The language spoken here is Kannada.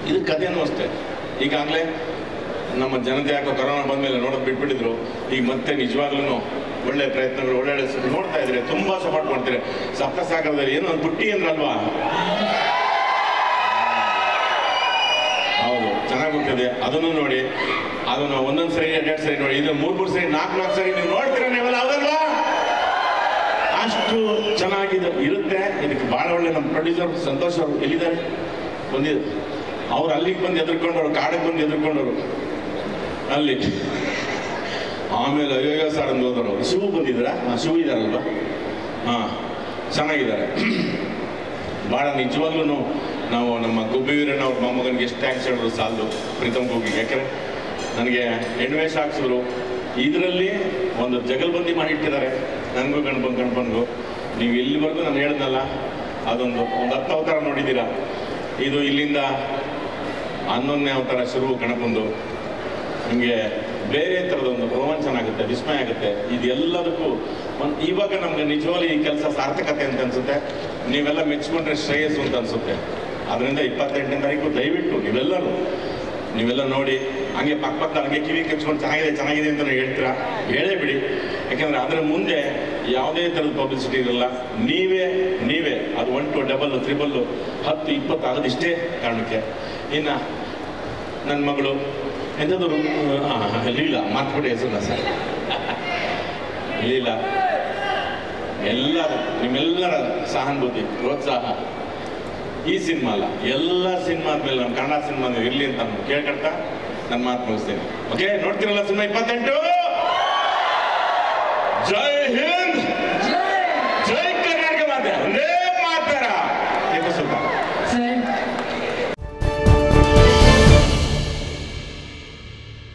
ಇದು ಕಥೆನೂ ಅಷ್ಟೇ ಈಗಾಗಲೇ ನಮ್ಮ ಜನತೆ ಯಾಕೋ ಕೊರೋನಾ ಬಂದಮೇಲೆ ನೋಡೋದು ಬಿಟ್ಬಿಟ್ಟಿದ್ರು ಈಗ ಮತ್ತೆ ನಿಜವಾಗ್ಲೂ ಒಳ್ಳೆ ಪ್ರಯತ್ನಗಳು ಒಳ್ಳೆ ಒಳ್ಳೆ ಸ- ನೋಡ್ತಾ ಇದ್ರೆ ತುಂಬಾ ಸಪೋರ್ಟ್ ಮಾಡ್ತಾರೆ ಸಪ್ತಸಾಗರದಲ್ಲಿ ಏನೋ ಒಂದು ಪುಟ್ಟಿ ಅಂದ್ರಲ್ವಾ ಹೌದು ಚೆನ್ನಾಗಿ ಹೋಗ್ತದೆ ಅದನ್ನು ನೋಡಿ ಅದನ್ನು ಒಂದೊಂದು ಸರಿ ಎರಡೆರಡು ಸರಿ ನೋಡಿ ಇದು ಮೂರ್ ಮೂರು ಸರಿ ನಾಲ್ಕು ನಾಲ್ಕು ಸರಿ ನೀವು ನೋಡ್ತೀರ ನೀವೆಲ್ಲ ಹೌದಲ್ವಾ ಅಷ್ಟು ಚೆನ್ನಾಗಿದೆ ಇರುತ್ತೆ ಇದಕ್ಕೆ ಬಹಳ ಒಳ್ಳೆ ನಮ್ಮ ಪ್ರೊಡ್ಯೂಸರ್ ಸಂತೋಷ್ ಅವರು ಎಲ್ಲಿದ್ದಾರೆ ಬಂದಿದ್ದು ಅವ್ರು ಅಲ್ಲಿಗೆ ಬಂದು ಎದುರ್ಕೊಂಡವ್ರು ಕಾಡಿಗೆ ಬಂದು ಎದುರ್ಕೊಂಡವ್ರು ಅಲ್ಲಿ ಆಮೇಲೆ ಅಯ್ಯೋ ಸರ್ ಅಂದು ಹೋದವರು ಶಿವು ಬಂದಿದ್ದೀರಾ ಹಾಂ ಶಿವು ಇದ್ದಾರಲ್ವಾ ಹಾಂ ಚೆನ್ನಾಗಿದ್ದಾರೆ ಭಾಳ ನಿಜವಾಗ್ಲೂ ನಾವು ನಮ್ಮ ಗುಬ್ಬಿ ವೀರಣ್ಣ ಅವ್ರ ಮೊಮ್ಮಗನಿಗೆ ಎಷ್ಟು ಥ್ಯಾಂಕ್ಸ್ ಹೇಳಿದ್ರು ಸಾಲದು ಪ್ರೀತಮ್ ಗುಬ್ಬಿಗೆ ಯಾಕಂದ್ರೆ ನನಗೆ ಹೆಣ್ವೇಷ ಹಾಕ್ಸಿದ್ರು ಇದರಲ್ಲಿ ಒಂದು ಜಗಲ್ಬಂದಿ ಮಾಡಿಟ್ಟಿದ್ದಾರೆ ನನಗೂ ಗಣಪನ್ ಗಣಪನ್ಗೂ ನೀವು ಇಲ್ಲಿವರೆಗೂ ನಾನು ಹೇಳ್ದಲ್ಲ ಅದೊಂದು ಒಂದು ಹತ್ತು ಅವತಾರ ನೋಡಿದ್ದೀರಾ ಇದು ಇಲ್ಲಿಂದ ಹನ್ನೊಂದನೇ ಅವತಾರ ಶುರು ಗಣಪಂದು ನಿಮಗೆ ಬೇರೆ ಥರದೊಂದು ರೋಮಾಂಚನ ಆಗುತ್ತೆ ವಿಸ್ಮಯ ಆಗುತ್ತೆ ಇದೆಲ್ಲದಕ್ಕೂ ಒಂದು ಇವಾಗ ನಮ್ಗೆ ನಿಜವಾಗ್ಲೂ ಈ ಕೆಲಸ ಸಾರ್ಥಕತೆ ಅಂತ ಅನ್ಸುತ್ತೆ ನೀವೆಲ್ಲ ಮೆಚ್ಕೊಂಡ್ರೆ ಶ್ರೇಯಸ್ಸು ಅಂತ ಅನ್ಸುತ್ತೆ ಅದರಿಂದ ಇಪ್ಪತ್ತೆಂಟನೇ ತಾರೀಕು ದಯವಿಟ್ಟು ನೀವೆಲ್ಲರೂ ನೀವೆಲ್ಲ ನೋಡಿ ಹಂಗೆ ಪಕ್ಕ ಪಕ್ಕ ಹಂಗೆ ಕಿವಿ ಕಚ್ಕೊಂಡು ಚೆನ್ನಾಗಿದೆ ಚೆನ್ನಾಗಿದೆ ಅಂತ ಹೇಳ್ತೀರಾ ಹೇಳೇ ಬಿಡಿ ಯಾಕಂದ್ರೆ ಅದರ ಮುಂದೆ ಯಾವುದೇ ಥರದ ಪಬ್ಲಿಸಿಟಿ ಇರಲ್ಲ ನೀವೇ ನೀವೇ ಅದು ಒನ್ ಟು ಡಬಲ್ ತ್ರಿಬಲ್ ಹತ್ತು ಇಪ್ಪತ್ತು ಆಗೋದು ಇಷ್ಟೇ ಕಾರಣಕ್ಕೆ ಇನ್ನು ನನ್ನ ಮಗಳು ಎಂಥದ್ದು ಲೀಲಾ ಮಾತ್ಬಿಡಿ ಹೆಸರನ್ನ ಸರ್ ಲೀಲಾ ಎಲ್ಲರ ನಿಮ್ಮೆಲ್ಲರ ಸಹಾನುಭೂತಿ ಪ್ರೋತ್ಸಾಹ ಈ ಸಿನಿಮಾ ಅಲ್ಲ ಎಲ್ಲ ಸಿನಿಮಾ ಮೇಲೆ ನಮ್ಮ ಕನ್ನಡ ಸಿನಿಮಾ ಇರಲಿ ಅಂತ ನಾನು ಕೇಳ್ಕೊಳ್ತಾ ನನ್ನ ಮಾತು ಮುಗಿಸ್ತೀನಿ ಓಕೆ ನೋಡ್ತೀರಲ್ಲ ಸಿನಿಮಾ ಇಪ್ಪತ್ತೆಂಟು ಜೈ ಹಿಂದ್